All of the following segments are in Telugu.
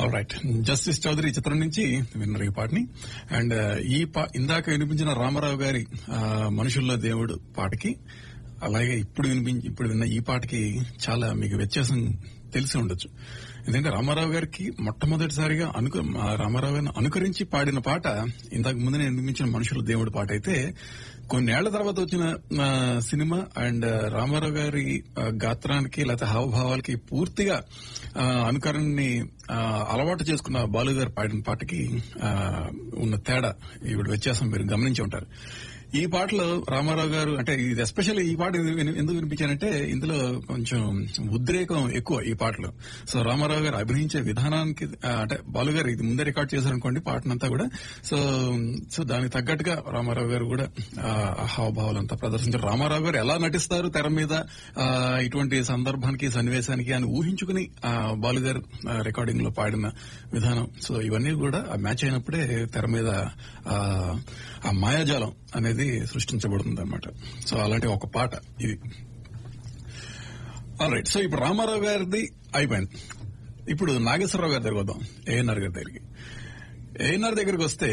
రైట్ జస్టిస్ చౌదరి చిత్రం నుంచి విన్నారు ఈ పాటని అండ్ ఈ పా ఇందాక వినిపించిన రామారావు గారి ఆ, మనుషుల్లో దేవుడు పాటకి అలాగే ఇప్పుడు వినిపించి ఇప్పుడు విన్న ఈ పాటకి చాలా మీకు వ్యత్యాసం తెలిసి ఉండొచ్చు ఎందుకంటే రామారావు గారికి మొట్టమొదటిసారిగా అనుకు ఆ రామారావు గారిని అనుకరించి పాడిన పాట ఇంతకు ముందు నేను నిర్మించిన మనుషుల దేవుడు పాట అయితే కొన్నేళ్ల తర్వాత వచ్చిన ఆ, సినిమా అండ్ రామారావు గారి ఆ, గాత్రానికి లేకపోతే హావభావాలకి పూర్తిగా ఆ, అనుకరణని ఆ, అలవాటు చేసుకున్న బాలు గారు పాడిన పాటకి ఆ, ఉన్న తేడా ఇప్పుడు వ్యత్యాసం మీరు గమనించి ఉంటారు ఈ పాటలో రామారావు గారు అంటే ఇది ఎస్పెషల్లీ ఈ పాట విని- ఎందుకు వినిపించానంటే ఇందులో కొంచెం ఉద్రేకం ఎక్కువ ఈ పాటలో సో రామారావు గారు అభినయించే విధానానికి ఆ, అంటే బాలు గారు ఇది ముందే రికార్డ్ చేశారనుకోండి పాటనంతా కూడా సో సో దానికి తగ్గట్టుగా రామారావు గారు కూడా ఆ హావభావాలంతా ప్రదర్శించారు రామారావు గారు ఎలా నటిస్తారు తెర మీద ఆ, ఇటువంటి సందర్భానికి సన్నివేశానికి అని ఊహించుకుని ఆ, బాలు గారు రికార్డింగ్ లో పాడిన విధానం సో ఇవన్నీ కూడా ఆ మ్యాచ్ అయినప్పుడే తెర మీద ఆ, ఆ మాయాజాలం అనేది సృష్టించబడుతుంది అనమాట సో అలాంటి ఒక పాట ఇది రైట్ సో ఇప్పుడు రామారావు గారిది అయిపోయింది ఇప్పుడు నాగేశ్వరరావు గారి దగ్గర వద్దాం ఏఎన్ఆర్ గారి దగ్గరికి ఏఎన్ఆర్ దగ్గరికి వస్తే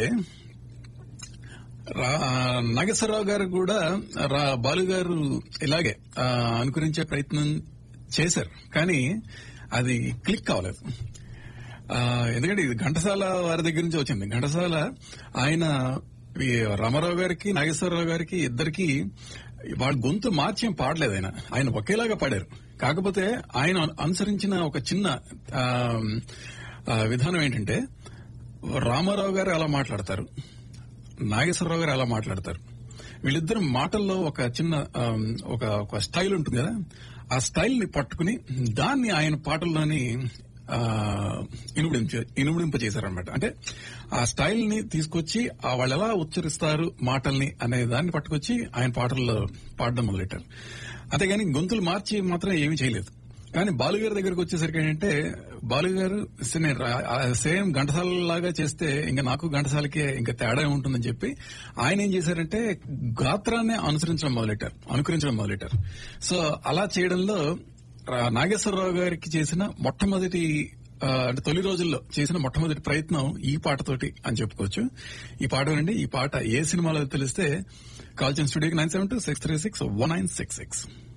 రా- నాగేశ్వరరావు గారు కూడా రా బాలు గారు ఇలాగే ఆ, అనుకరించే ప్రయత్నం చేశారు కానీ అది క్లిక్ కావలేదు ఆ, ఎందుకంటే ఇది ఘంటసాల వారి దగ్గర నుంచి వచ్చింది ఘంటసాల ఆయన ఈ రామారావు గారికి నాగేశ్వరరావు గారికి ఇద్దరికి వాళ్ళ గొంతు మార్చి ఏం పాడలేదు ఆయన ఆయన ఒకేలాగా పాడారు కాకపోతే ఆయన అనుసరించిన ఒక చిన్న ఆ, ఆ, విధానం ఏంటంటే రామారావు గారు ఎలా మాట్లాడతారు నాగేశ్వరరావు గారు ఎలా మాట్లాడతారు వీళ్ళిద్దరు మాటల్లో ఒక చిన్న ఆమ్, ఒక ఒక స్టైల్ ఉంటుంది కదా ఆ స్టైల్ ని పట్టుకుని దాన్ని ఆయన పాటల్లోని ఆ, ఇనుమడించ ఇనుమడింప చేశారనమాట అంటే ఆ స్టైల్ ని తీసుకొచ్చి ఆ వాళ్ళు ఎలా ఉచ్చరిస్తారు మాటల్ని అనే దాన్ని పట్టుకొచ్చి ఆయన పాటల్లో పాడడం మొదలెట్టారు అంతేగాని గొంతులు మార్చి మాత్రం ఏమీ చేయలేదు కానీ బాలుగారి దగ్గరకు వచ్చేసరికి ఏంటంటే బాలుగారు సే- నేను రా- ఆ సేమ్ ఘంటసాల లాగా చేస్తే ఇంకా నాకు ఘంటసాలకే ఇంకా తేడా ఉంటుందని చెప్పి ఆయన ఏం చేశారంటే గాత్రాన్ని అనుసరించడం మొదలెట్టారు అనుకరించడం మొదలెట్టారు సో అలా చేయడంలో రా- నాగేశ్వరరావు గారికి చేసిన మొట్టమొదటి ఆ, అంటే తొలి రోజుల్లో చేసిన మొట్టమొదటి ప్రయత్నం ఈ పాటతోటి అని చెప్పుకోవచ్చు ఈ పాట వినండి ఈ పాట ఏ సినిమాలో తెలిస్తే కాల్ చేసిన స్టూడియోకి nine seven two six three six one nine six six